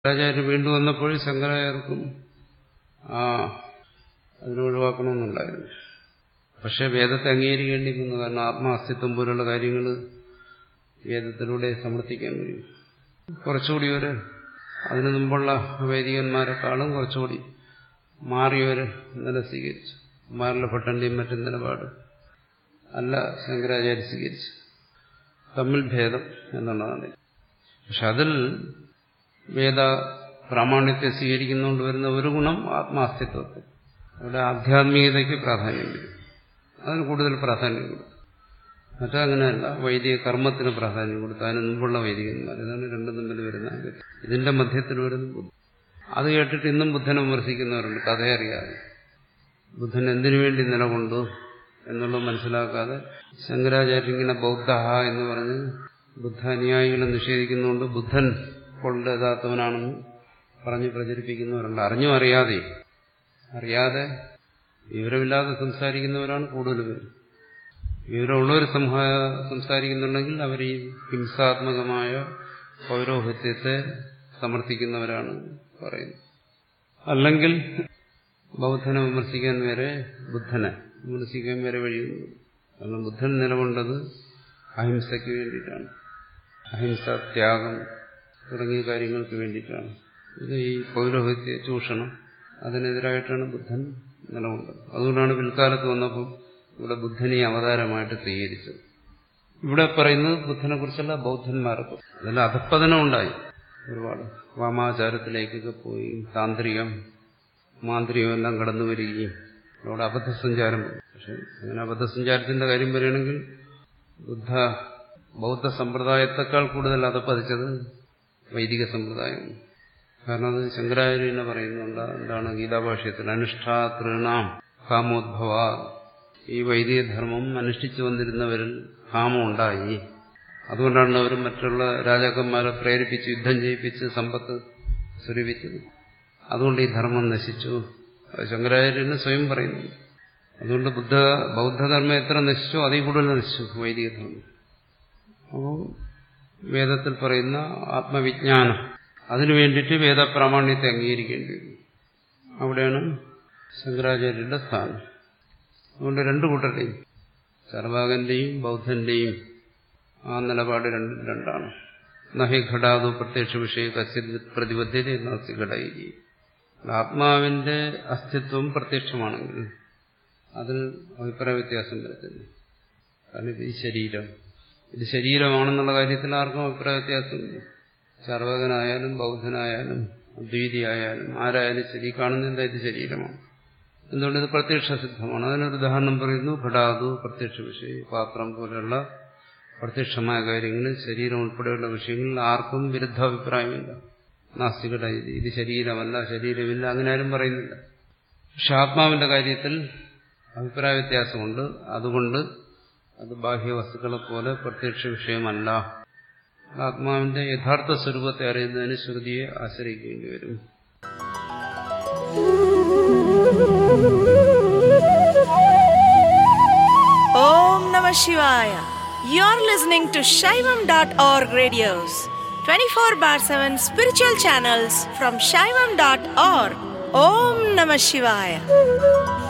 ശങ്കരാചാര്യ വീണ്ടും വന്നപ്പോൾ ശങ്കരാചാര്യർക്കും ആ അതിനെ ഒഴിവാക്കണമെന്നുണ്ടായിരുന്നു പക്ഷെ വേദത്തെ അംഗീകരിക്കേണ്ടി വന്നു കാരണം ആത്മാസ്തിത്വം പോലുള്ള കാര്യങ്ങൾ വേദത്തിലൂടെ സമർത്ഥിക്കാൻ കഴിയും കുറച്ചുകൂടി ഒരു അതിനു മുമ്പുള്ള വൈദികന്മാരെക്കാളും കുറച്ചുകൂടി മാറിയവര് നില സ്വീകരിച്ചു കുമാരല ഭട്ടന്റെയും മറ്റും നിലപാട് അല്ല ശങ്കരാചാര്യ സ്വീകരിച്ചു തമ്മിൽ ഭേദം എന്നുള്ളതാണ് പക്ഷെ അതിൽ വേദ പ്രാമാണ്യത്തെ സ്വീകരിക്കുന്നതുകൊണ്ട് വരുന്ന ഒരു ഗുണം ആത്മാസ്തിത്വത്തിൽ അവിടെ ആധ്യാത്മികതയ്ക്ക് പ്രാധാന്യം വരും അതിന് കൂടുതൽ പ്രാധാന്യം കൊടുക്കും മറ്റങ്ങനെയല്ല വൈദിക കർമ്മത്തിന് പ്രാധാന്യം കൊടുത്തു അതിന് മുമ്പുള്ള വൈദികന്മാർ ഇതാണ് രണ്ടും തമ്മിൽ വരുന്ന ഇതിന്റെ മധ്യത്തിൽ വരുന്ന ബുദ്ധൻ അത് കേട്ടിട്ട് ഇന്നും ബുദ്ധനെ വിമർശിക്കുന്നവരുണ്ട് കഥയറിയാതെ ബുദ്ധൻ എന്തിനു വേണ്ടി നിലകൊണ്ടു എന്നുള്ളത് മനസ്സിലാക്കാതെ ശങ്കരാചാര്യ ഇങ്ങനെ ബൗദ്ധ എന്ന് പറഞ്ഞ് ബുദ്ധ അനുയായികളെ നിഷേധിക്കുന്നതുകൊണ്ട് ബുദ്ധൻ കൊള്ളതാത്തവനാണെന്ന് പറഞ്ഞ് പ്രചരിപ്പിക്കുന്നവരുണ്ട് അറിഞ്ഞും അറിയാതെ അറിയാതെ വിവരമില്ലാതെ സംസാരിക്കുന്നവരാണ് കൂടുതൽ പേര് വിവരമുള്ളവർ സംസാരിക്കുന്നുണ്ടെങ്കിൽ അവർ ഈ ഹിംസാത്മകമായ പൗരോഹിത്യത്തെ സമർത്ഥിക്കുന്നവരാണ് പറയുന്നത് അല്ലെങ്കിൽ ബൗദ്ധനെ വിമർശിക്കാൻ വരെ ബുദ്ധനെ വിമർശിക്കാൻ വരെ വഴിയുന്നു കാരണം ബുദ്ധൻ നിലകൊണ്ടത് അഹിംസയ്ക്ക് വേണ്ടിയിട്ടാണ് അഹിംസ ത്യാഗം തുടങ്ങിയ കാര്യങ്ങൾക്ക് വേണ്ടിയിട്ടാണ് ഇത് ഈ പൗരോഹിത്യ ചൂഷണം അതിനെതിരായിട്ടാണ് ബുദ്ധൻ നിലകൊണ്ടത് അതുകൊണ്ടാണ് പിൽക്കാലത്ത് വന്നപ്പോൾ ഇവിടെ ബുദ്ധനെ അവതാരമായിട്ട് സ്വീകരിച്ചത് ഇവിടെ പറയുന്നത് ബുദ്ധനെ കുറിച്ചല്ല ബൗദ്ധന്മാരെ കുറിച്ച് അതിൽ അധപ്പതനം ഉണ്ടായി ഒരുപാട് വാമാചാരത്തിലേക്കൊക്കെ പോയി താന്ത്രികം മാന്ത്രികം എല്ലാം കടന്നു വരികയും അവിടെ അബദ്ധസഞ്ചാരം പക്ഷെ അങ്ങനെ അബദ്ധസഞ്ചാരത്തിന്റെ കാര്യം പറയുകയാണെങ്കിൽ ബുദ്ധ ബൗദ്ധ സമ്പ്രദായത്തെക്കാൾ കൂടുതൽ അധപ്പതിച്ചത് വൈദിക സമ്പ്രദായം കാരണം അത് ശങ്കരാചാര്യനെ പറയുന്നുണ്ട് എന്താണ് ഗീതാഭാഷ്യത്തിൽ അനുഷ്ഠാതൃണാം കാമോദ്ഭവ ഈ വൈദിക ധർമ്മം അനുഷ്ഠിച്ചു വന്നിരുന്നവരിൽ കാമം ഉണ്ടായി അതുകൊണ്ടാണ് അവർ മറ്റുള്ള രാജാക്കന്മാരെ പ്രേരിപ്പിച്ച് യുദ്ധം ചെയ്യിപ്പിച്ച് സമ്പത്ത് സ്വരൂപിച്ചത് അതുകൊണ്ട് ഈ ധർമ്മം നശിച്ചു ശങ്കരാചാര്യന് സ്വയം പറയുന്നു അതുകൊണ്ട് ബുദ്ധ ബൗദ്ധധർമ്മം എത്ര നശിച്ചോ അതിൽ കൂടുതൽ നശിച്ചു വൈദിക ധർമ്മം അപ്പോൾ വേദത്തിൽ പറയുന്ന ആത്മവിജ്ഞാനം അതിനു വേണ്ടിയിട്ട് വേദപ്രാമാണ്യത്തെ അംഗീകരിക്കേണ്ടി വരും അവിടെയാണ് ശങ്കരാചാര്യരുടെ സ്ഥാനം അതുകൊണ്ട് രണ്ടു കൂട്ടരുടെയും ചർവാകന്റെയും ബൗദ്ധന്റെയും ആ നിലപാട് രണ്ടും രണ്ടാണ് നഹി ഘടാതു പ്രത്യക്ഷ വിഷയ കശ്യത് പ്രതിബദ്ധത നാസ്തി ഘടായി ആത്മാവിന്റെ അസ്തിത്വം പ്രത്യക്ഷമാണെങ്കിൽ അതിൽ അഭിപ്രായ വ്യത്യാസം വരത്തില്ല കാരണം ഇത് ഈ ശരീരം ഇത് ശരീരമാണെന്നുള്ള കാര്യത്തിൽ ആർക്കും അഭിപ്രായ വ്യത്യാസമില്ല ചർവകനായാലും ബൗദ്ധനായാലും അദ്വൈതിയായാലും ആരായാലും ശരി കാണുന്നില്ല ഇത് ശരീരമാണ് എന്തുകൊണ്ട് ഇത് പ്രത്യക്ഷ സിദ്ധമാണ് അതിനൊരു ഉദാഹരണം പറയുന്നു ഘടാതു പ്രത്യക്ഷ വിഷയം പാത്രം പോലെയുള്ള പ്രത്യക്ഷമായ കാര്യങ്ങളിൽ ശരീരം ഉൾപ്പെടെയുള്ള വിഷയങ്ങളിൽ ആർക്കും വിരുദ്ധാഭിപ്രായമില്ല നാസ്തികട ഇത് ശരീരമല്ല ശരീരമില്ല അങ്ങനെ ആരും പറയുന്നില്ല പക്ഷെ ആത്മാവിന്റെ കാര്യത്തിൽ അഭിപ്രായ വ്യത്യാസമുണ്ട് അതുകൊണ്ട് അത് ബാഹ്യവസ്തുക്കളെ പോലെ പ്രത്യക്ഷ വിഷയമല്ല ആത്മാവിന്റെ യഥാർത്ഥ സ്വരൂപത്തെ അറിയുന്നതിന് ശ്രുതിയെ ആശ്രയിക്കേണ്ടി വരും Om Namah Shivaya. You're listening to Shaivam.org radios, 24 bar 7 spiritual channels from Shaivam.org. Om Namah Shivaya.